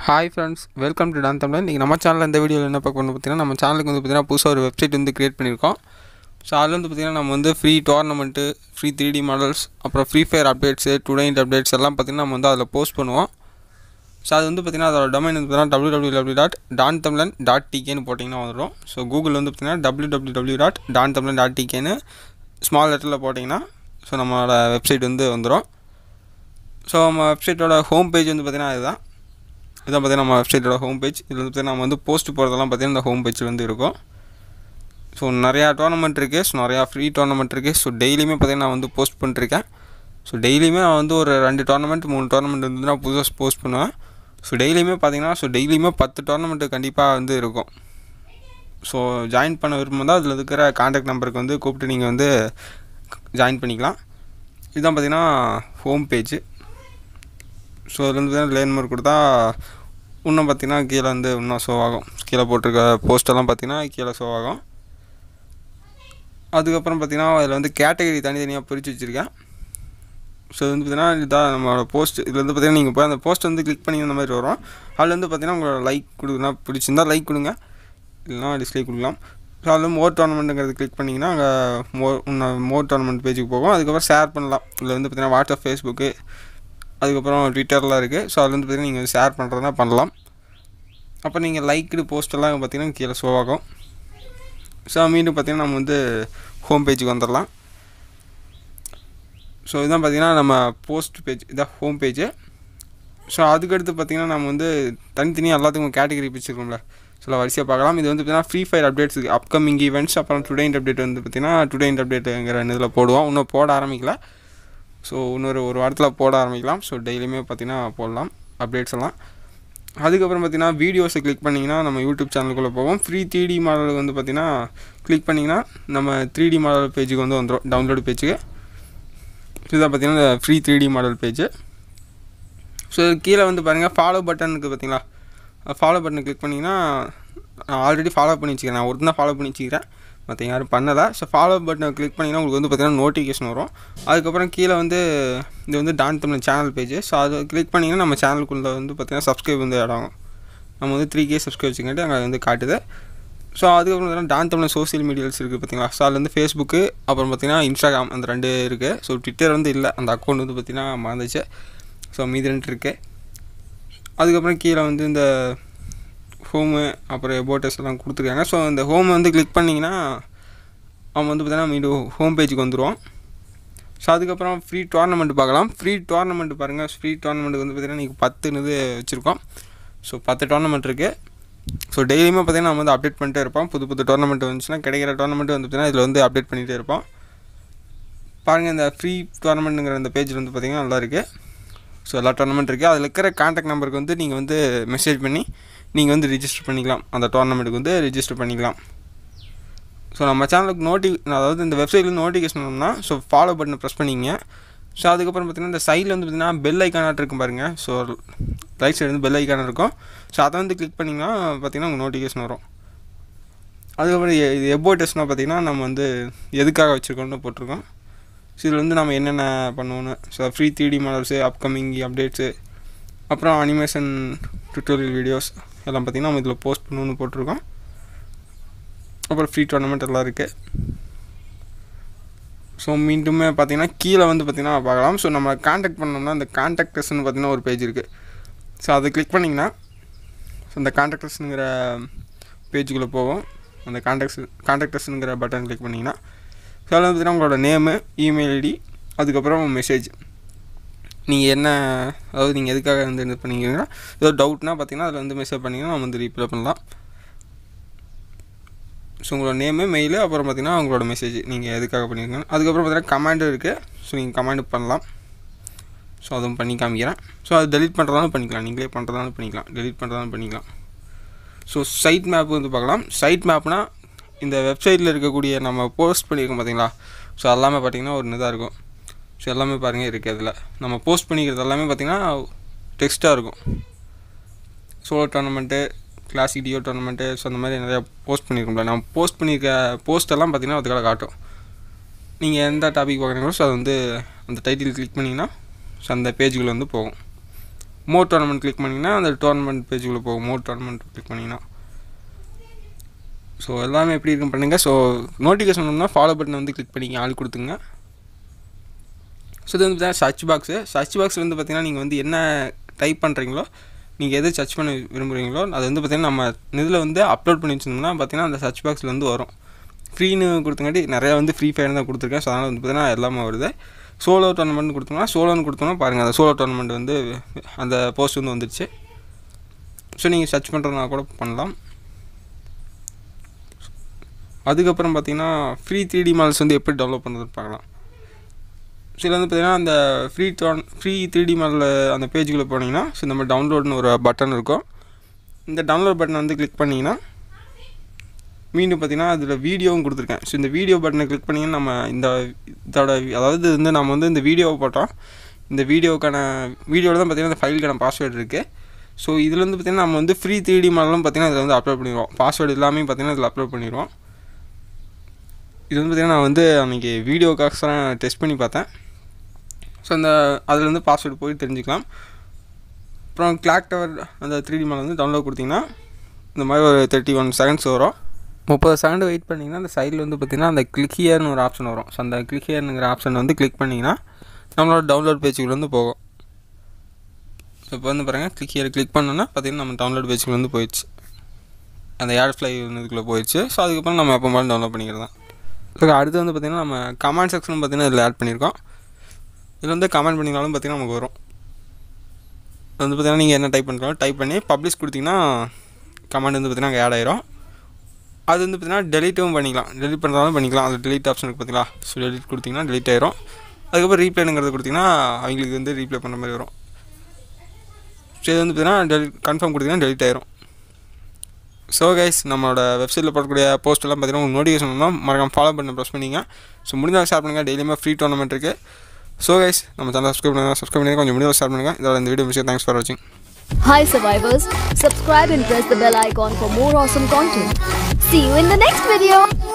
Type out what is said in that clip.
Hi friends welcome to Don Tamil இன்றைக்கி நம்ம சேனலில் இந்த வீடியோவில் என்ன பார்க்க போகணும் பார்த்தீங்கன்னா நம்ம சேனலுக்கு வந்து பார்த்தீங்கன்னா புதுசாக ஒரு வெப்சைட் வந்து க்ரியேட் பண்ணியிருக்கோம் ஸோ அதில் வந்து பார்த்திங்கன்னா நம்ம வந்து free tournament free three D models அப்புறம் ஃப்ரீ ஃபயர் அப்டேட்ஸு டுடேண்ட் அப்டேட்ஸ் எல்லாம் பார்த்திங்கன்னா நம்ம வந்து அதில் போஸ்ட் பண்ணுவோம் ஸோ அது வந்து பார்த்திங்கன்னா அதோட டொமைன் வந்து பார்த்தீங்கன்னா W W W dot Don Tamilan dot டிகேன்னு போட்டிங்கன்னா வந்துடும் ஸோ கூகுள் வந்து பார்த்திங்கன்னா W W W dot Don Tamilan dot டிகேன்னு ஸ்மால் லெட்டரில் போட்டிங்கன்னா ஸோ நம்மளோட வெப்சைட் வந்து வந்துடும் ஸோ நம்ம வெப்சைட்டோட ஹோம் பேஜ் வந்து பார்த்திங்கன்னா இதுதான் இதான் பார்த்தீங்கன்னா நம்ம வெப்சைட்டோட ஹோம் பேஜ் இதில் வந்து பார்த்தீங்கன்னா நம்ம வந்து போஸ்ட் போகிறதெல்லாம் பார்த்தீங்கன்னா இந்த ஹோம் பேஜில் வந்து இருக்கும் ஸோ நிறையா டோர்னமெண்ட் இருக்குது ஸோ நிறையா ஃப்ரீ டோர்னமெண்ட் இருக்குது ஸோ டெய்லியுமே பார்த்தீங்கன்னா நான் வந்து போஸ்ட் பண்ணிருக்கேன் ஸோ டெய்லியுமே நான் வந்து ஒரு ரெண்டு டோர்னமெண்ட் மூணு டோர்னமெண்ட் வந்து நான் புதுசாக போஸ்ட் பண்ணுவேன் ஸோ டெய்லியுமே பார்த்தீங்கன்னா ஸோ டெய்லியுமே பத்து டோர்னமெண்ட்டு கண்டிப்பாக வந்து இருக்கும் ஸோ ஜாயின் பண்ண விரும்பம் தான் அதில் இருக்கிற காண்டாக்ட் நம்பருக்கு வந்து கூப்பிட்டு நீங்கள் வந்து ஜாயின் பண்ணிக்கலாம் இதுதான் பார்த்தீங்கன்னா ஹோம் பேஜ் ஸோ அதில் வந்து பார்த்தீங்கன்னா லேன் மார்க் கொடுத்தா இன்னும் பார்த்தீங்கன்னா கீழே வந்து இன்னும் ஷோ ஆகும் கீழே போட்டிருக்க போஸ்டெல்லாம் பார்த்தீங்கன்னா கீழே ஷோ ஆகும் அதுக்கப்புறம் பார்த்தீங்கன்னா அதில் வந்து கேட்டகரி தனித்தனியாக பிரித்து வச்சுருக்கேன் ஸோ இது வந்து பார்த்தீங்கன்னா இதான் நம்மளோட போஸ்ட் இதில் வந்து பார்த்தீங்கன்னா நீங்கள் போய் அந்த போஸ்ட் வந்து கிளிக் பண்ணி அந்த மாதிரி வரும் அதில் வந்து பார்த்தீங்கன்னா உங்களோட லைக் கொடுக்குனா பிடிச்சிருந்தா லைக் கொடுங்க இல்லைனா டிஸ்லைக் கொடுக்கலாம் ஸோ அதில் மோர் டோர்னமெண்ட்டுங்கிறது கிளிக் பண்ணிங்கன்னா அங்கே மோர் மோர் டோர்னமெண்ட் பேஜுக்கு போகும் அதுக்கப்புறம் ஷேர் பண்ணலாம் இதில் வந்து பார்த்தீங்கன்னா வாட்ஸ்அப் ஃபேஸ்புக்கு அதுக்கப்புறம் ட்விட்டர்லாம் இருக்குது ஸோ அதில் வந்து பார்த்தீங்கன்னா நீங்கள் ஷேர் பண்ணுறதுனா பண்ணலாம் அப்போ நீங்கள் லைக்டு போஸ்டெல்லாம் பார்த்தீங்கன்னா கீழே ஷோ ஆகும் ஸோ மீண்டும் பார்த்தீங்கன்னா நம்ம வந்து ஹோம் பேஜுக்கு வந்துடலாம் ஸோ இதான் பார்த்தீங்கன்னா நம்ம போஸ்ட் பேஜ் இதான் ஹோம் பேஜு ஸோ அதுக்கடுத்து பார்த்தீங்கன்னா நம்ம வந்து தனித்தனியாக எல்லாத்துக்கும் கேட்டகரி பிரிச்சிருக்கோம்ல சில வரிசையாக பார்க்கலாம் இது வந்து பார்த்தீங்கன்னா Free Fire updates upcoming events அப்புறம் டுடேண்ட் அப்டேட் வந்து பார்த்தீங்கன்னா டுடேண்ட் அப்டேட்டுங்கிற இதில் போடுவோம் இன்னும் போட ஆரம்பிக்கல ஸோ இன்னொரு ஒரு வாரத்தில் போட ஆரம்பிக்கலாம் ஸோ டெய்லியுமே பார்த்தீங்கன்னா போடலாம் அப்டேட்ஸ் எல்லாம் அதுக்கப்புறம் பார்த்தீங்கன்னா வீடியோஸை கிளிக் பண்ணிங்கன்னா நம்ம யூடியூப் சேனலுக்குள்ளே போவோம் ஃப்ரீ த்ரீ டி மாடல் வந்து பார்த்தீங்கன்னா கிளிக் பண்ணிங்கன்னா நம்ம த்ரீ டி மாடல் பேஜுக்கு வந்து வந்துடும் டவுன்லோடு பேஜுக்கு இதுதான் பார்த்தீங்கன்னா இந்த free three D model page so கீழே வந்து பாருங்கள் ஃபாலோ பட்டனுக்கு பார்த்தீங்களா ஃபாலோ பட்டனை கிளிக் பண்ணிங்கன்னா நான் ஆல்ரெடி ஃபாலோ பண்ணி வச்சுக்கிறேன் நான் ஒருத்தர் ஃபாலோ பண்ணி வச்சுக்கிறேன் மற்ற யாரும் பண்ணலை ஸோ ஃபாலோ பட்டனை கிளிக் பண்ணிங்கன்னா உங்களுக்கு வந்து பார்த்தீங்கன்னா நோட்டிஃபிகேஷன் வரும் அதுக்கப்புறம் கீழே வந்து இது வந்து Don Tamil channel page so அதை கிளிக் பண்ணிங்கன்னா நம்ம சேனலுக்குள்ளே வந்து பார்த்தீங்கன்னா சப்ஸ்கிரைப் வந்து இடம் நம்ம வந்து த்ரீ கே சப்ஸ்கிரைப் வச்சுக்கிட்டு அங்கே வந்து காட்டுது ஸோ அதுக்கப்புறம் பார்த்தீங்கன்னா டான் தமிழ் சோசியல் மீடியாஸ் இருக்குது பார்த்தீங்களா ஸோ அதில் வந்து ஃபேஸ்புக்கு அப்புறம் பார்த்தீங்கன்னா இன்ஸ்டாகிராம் அந்த ரெண்டு இருக்குது ஸோ ட்விட்டர் வந்து இல்லை அந்த அக்கௌண்ட் வந்து பார்த்தீங்கன்னா மறந்துச்சு ஸோ மீதி ரெண்டு இருக்குது அதுக்கப்புறம் கீழே வந்து இந்த ஹோமு அப்புறம் எபோட்டஸ் எல்லாம் கொடுத்துருக்காங்க ஸோ அந்த ஹோம் வந்து கிளிக் பண்ணிங்கன்னா அவன் வந்து பார்த்தீங்கன்னா மீண்டும் ஹோம் பேஜுக்கு வந்துடுவான் ஸோ அதுக்கப்புறம் ஃப்ரீ டோர்னமெண்ட் பார்க்கலாம் ஃப்ரீ டோர்னமெண்ட் பாருங்கள் ஃப்ரீ டோர்னமெண்ட் வந்து பார்த்திங்கன்னா நீங்கள் பத்துன்னு இது வச்சுருக்கோம் ஸோ பத்து டோர்னமெண்ட் இருக்குது ஸோ டெய்லியுமே பார்த்திங்கன்னா நம்ம வந்து அப்டேட் பண்ணிட்டே இருப்போம் புது புது டோர்னமெண்ட் வந்துச்சுன்னா கிடைக்கிற டோர்னமெண்ட் வந்து பார்த்திங்கன்னா இதில் வந்து அப்டேட் பண்ணிகிட்டே இருப்போம் பாருங்கள் இந்த ஃப்ரீ டோர்னமெண்ட்டுங்கிற இந்த பேஜில் வந்து பார்த்திங்கன்னா நல்லா இருக்குது ஸோ எல்லா டோர்னமெண்ட் இருக்குது அதில் இருக்கிற கான்டாக்ட் நம்பருக்கு வந்து நீங்கள் வந்து மெசேஜ் பண்ணி நீங்கள் வந்து ரிஜிஸ்டர் பண்ணிக்கலாம் அந்த டோர்னமெண்ட்டுக்கு வந்து ரிஜிஸ்டர் பண்ணிக்கலாம் ஸோ நம்ம சேனலுக்கு நோட்டி அதாவது இந்த வெப்சைட்டில் நோட்டிஃபிகேஷன் பண்ணோம்னா ஸோ ஃபாலோ பட்டனை ப்ரெஸ் பண்ணிங்க ஸோ அதுக்கப்புறம் பார்த்திங்கன்னா இந்த சைடில் வந்து பார்த்திங்கன்னா பெல் ஐக்கானாட் இருக்கும் பாருங்கள் ஸோ ரைட் சைடு வந்து பெல் ஐக்கான இருக்கும் ஸோ அதை வந்து கிளிக் பண்ணிங்கன்னா பார்த்திங்கன்னா உங்கள் நோட்டிஃபிகேஷன் வரும் அதுக்கப்புறம் இது எபோட்டஸ்னால் பார்த்திங்கன்னா நம்ம வந்து எதுக்காக வச்சுருக்கோம்னு போட்டிருக்கோம் ஸோ இதில் வந்து நம்ம என்னென்ன பண்ணுவோன்னு so free three D models upcoming updates அப்புறம் அனிமேஷன் டுட்டோரியல் வீடியோஸ் எல்லாம் பார்த்திங்கன்னா நம்ம இதில் போஸ்ட் பண்ணணுன்னு போட்டிருக்கோம் அப்புறம் ஃப்ரீ டோர்னமெண்ட் எல்லாம் இருக்குது ஸோ மீண்டுமே பார்த்திங்கன்னா கீழே வந்து பார்த்திங்கன்னா பார்க்கலாம் ஸோ நம்ம காண்டாக்ட் பண்ணோம்னா அந்த காண்டாக்டர்ஸ்னு பார்த்திங்கன்னா ஒரு பேஜ் இருக்குது ஸோ அதை கிளிக் பண்ணிங்கன்னா ஸோ இந்த காண்டாக்டர்ஸுங்கிற பேஜுக்குள்ளே போவோம் அந்த காண்டாக்ட்ஸ் காண்டாக்டர்ஸுங்கிற பட்டன் கிளிக் பண்ணிங்கன்னா ஸோ அதில் பார்த்திங்கன்னா உங்களோட நேமு இமெயில் ஐடி அதுக்கப்புறம் மெசேஜ் நீங்கள் என்ன அதாவது நீங்கள் எதுக்காக வந்து இது பண்ணிக்கிறீங்கன்னா ஏதோ டவுட்னா பார்த்தீங்கன்னா அதில் வந்து மெசேஜ் பண்ணிங்கன்னா நம்ம வந்து ரீப்ளை பண்ணலாம் ஸோ உங்களோட நேமு மெயிலு அப்புறம் பார்த்தீங்கன்னா உங்களோட மெசேஜ் நீங்கள் எதுக்காக பண்ணியிருக்கீங்க அதுக்கப்புறம் பார்த்தீங்கன்னா கமாண்டு இருக்குது ஸோ நீங்கள் கமாண்டு பண்ணலாம் ஸோ அதுவும் பண்ணி காமிக்கிறேன் ஸோ அது டெலிட் பண்ணுறதாலும் பண்ணிக்கலாம் நீங்களே பண்ணுறதாலும் பண்ணிக்கலாம் டெலிட் பண்ணுறதாலும் பண்ணிக்கலாம் ஸோ சைட் மேப் வந்து பார்க்கலாம் சைட் மேப்னால் இந்த வெப்சைட்டில் இருக்கக்கூடிய நம்ம போஸ்ட் பண்ணியிருக்கோம் பார்த்தீங்களா ஸோ எல்லாமே பார்த்திங்கன்னா ஒரு இதாக இருக்கும் ஸோ எல்லாமே பாருங்கள் இருக்குது அதில் நம்ம போஸ்ட் பண்ணிக்கிறது எல்லாமே பார்த்திங்கன்னா டெக்ஸ்ட்டாக இருக்கும் solo tournament classic duo tournament so அந்த மாதிரி நிறையா போஸ்ட் பண்ணியிருக்கோம்ல நம்ம போஸ்ட் பண்ணியிருக்க போஸ்ட்டெல்லாம் பார்த்திங்கன்னா அதுக்காக காட்டும் நீங்கள் எந்த டாபிக் பார்க்குறீங்களோ ஸோ அது வந்து அந்த டைட்டில் கிளிக் பண்ணிங்கன்னா ஸோ அந்த பேஜுக்குள்ளே வந்து போகும் மோர் டோர்னமெண்ட் கிளிக் பண்ணிங்கன்னா அந்த டோர்னமெண்ட் பேஜுக்குள்ளே போகும் மோர் டோர்னமெண்ட் கிளிக் பண்ணிங்கன்னா ஸோ எல்லாமே எப்படி இருக்குன்னு பண்ணுங்கள் ஸோ நோட்டிஃபிகேஷன் பண்ணால் ஃபாலோ பட்டன் வந்து கிளிக் பண்ணிங்க ஆள் கொடுத்துங்க ஸோ இது வந்து பார்த்தீங்கன்னா சர்ச் பாக்ஸு சர்ச் பாக்ஸ் வந்து பார்த்தீங்கன்னா நீங்கள் வந்து என்ன டைப் பண்ணுறீங்களோ நீங்கள் எது சர்ச் பண்ண விரும்புகிறீங்களோ அது வந்து பார்த்தீங்கன்னா நம்ம இதில் வந்து அப்லோட் பண்ணி வச்சிருந்தோம்னா பார்த்தீங்கன்னா அந்த சர்ச் பாக்ஸில் வந்து வரும் ஃப்ரீன்னு கொடுத்தங்காட்டி நிறையா வந்து ஃப்ரீ ஃபயர் தான் கொடுத்துருக்கேன் ஸோ அதனால் வந்து பார்த்தீங்கன்னா எல்லாமே வருது சோலோ டோர்னமெண்ட் கொடுத்தோம்னா சோலோன்னு கொடுத்தோம்னா பாருங்கள் அந்த சோலோ டோர்னமெண்ட் வந்து அந்த போஸ்ட் வந்து வந்துடுச்சு ஸோ நீங்கள் சர்ச் பண்ணுறதுனா கூட பண்ணலாம் அதுக்கப்புறம் பார்த்தீங்கன்னா ஃப்ரீ த்ரீ டி மாடல்ஸ் வந்து எப்படி டெவலப் பண்ணுறது பார்க்கலாம் ஸோ இதில் வந்து பார்த்தீங்கன்னா அந்த ஃப்ரீ டோன் ஃப்ரீ த்ரீ டி மாடலில் அந்த பேஜுக்குள்ளே போனீங்கன்னா ஸோ நம்ம டவுன்லோட்னு ஒரு பட்டன் இருக்கும் இந்த டவுன்லோட் பட்டனை வந்து கிளிக் பண்ணிங்கன்னா மீண்டும் பார்த்தீங்கன்னா அதில் வீடியோவும் கொடுத்துருக்கேன் ஸோ இந்த வீடியோ பட்டனை கிளிக் பண்ணிங்கன்னா நம்ம இந்த இதோட அதாவது வந்து நம்ம வந்து இந்த வீடியோவை போட்டோம் இந்த வீடியோக்கான வீடியோவில் தான் பார்த்தீங்கன்னா இந்த ஃபைலுக்கான பாஸ்வேர்டு இருக்குது ஸோ இதில் வந்து பார்த்திங்கன்னா நம்ம வந்து ஃப்ரீ த்ரீ டி மாடலும் பார்த்திங்கன்னா இதில் வந்து அப்லோட் பண்ணிடுவோம் பாஸ்வேர்டு எல்லாமே பார்த்திங்கன்னா இதில் அப்லோட் பண்ணிடுவோம் இது வந்து பார்த்திங்கன்னா நான் வந்து அன்றைக்கி வீடியோக்காக டெஸ்ட் பண்ணி பார்த்தேன் ஸோ அந்த அதில் வந்து பாஸ்வேர்டு போய் தெரிஞ்சுக்கலாம் அப்புறம் கிளாக் டவர் அந்த த்ரீ டி மாடல் வந்து டவுன்லோட் கொடுத்திங்கன்னா இந்த மாதிரி ஒரு தேர்ட்டி ஒன் செகண்ட்ஸ் வரும் முப்பது செகண்ட் வெயிட் பண்ணிங்கன்னா அந்த சைடில் வந்து பார்த்திங்கன்னா அந்த கிளிக் ஹியர்னு ஒரு ஆப்ஷன் வரும் ஸோ அந்த கிளிக் ஹியர்னுங்கிற ஆப்ஷன் வந்து கிளிக் பண்ணிங்கன்னா நம்மளோட டவுன்லோட் பேஜுக்குள்ள வந்து போகும் ஸோ இப்போ வந்து பாருங்கள் கிளிக் ஹியர் கிளிக் பண்ணோன்னா பார்த்திங்கன்னா நம்ம டவுன்லோட் பேஜுக்குள்ள வந்து போயிடுச்சு அந்த ஏர் ஃப்ளை இதுக்குள்ளே போயிடுச்சு ஸோ அதுக்கப்புறம் நம்ம எப்போ மாதிரி டவுன்லோட் பண்ணிக்கிறது தான் ஸோ அடுத்து வந்து பார்த்திங்கன்னா நம்ம கமெண்ட் செக்ஷன் பார்த்திங்கன்னா இதில் ஆட் பண்ணியிருக்கோம் இதில் வந்து கமெண்ட் பண்ணிங்கனாலும் பார்த்திங்கன்னா நமக்கு வரும் அது வந்து பார்த்திங்கன்னா நீங்கள் என்ன டைப் பண்ணுறோம் டைப் பண்ணி பப்ளிஷ் கொடுத்தீங்கன்னா கமெண்ட் வந்து பார்த்திங்கன்னா அங்கே ஆட் ஆயிரும் அது வந்து பார்த்திங்கன்னா டெலிட்டும் பண்ணிக்கலாம் டெலிட் பண்ணுறதாலும் பண்ணிக்கலாம் அது டெலிட் ஆப்ஷன் இருக்குது பார்த்தீங்களா ஸோ டெலிட் கொடுத்தீங்கன்னா டெலிட் ஆயிரும் அதுக்கப்புறம் ரீப்ளேனுங்கிறது கொடுத்தீங்கன்னா அவங்களுக்கு வந்து ரீப்ளே பண்ண மாதிரி வரும் ஸோ இது வந்து பார்த்திங்கன்னா டெலிட் கன்ஃபார்ம் கொடுத்தீங்கன்னா டெலிட் ஆயிரும் ஸோ கைஸ் நம்மளோட வெப்சைட்டில் போடக்கூடிய போஸ்ட்டெல்லாம் பார்த்தீங்கன்னா உங்களுக்கு நோட்டிஃபிகேஷன் வந்தால் மறக்காம ஃபாலோ பண்ண ப்ரெஸ் பண்ணிங்க ஸோ முடிஞ்சால் ஷேர் பண்ணுங்கள் டெய்லியுமே ஃப்ரீ டோர்னமெண்ட் இருக்குது ஸோ கைஸ் நம்ம சேனல் சப்ஸ்கிரைப் பண்ணுங்கள் சப்ஸ்கிரைப் பண்ணி கொஞ்சம் முடிவு ஷேர் பண்ணுங்கள் இதோட இந்த வீடியோ விஷயம் தேங்க்ஸ் ஃபார் வாட்சிங் Hi survivors, subscribe and press the bell icon for more awesome content. See you in the next video.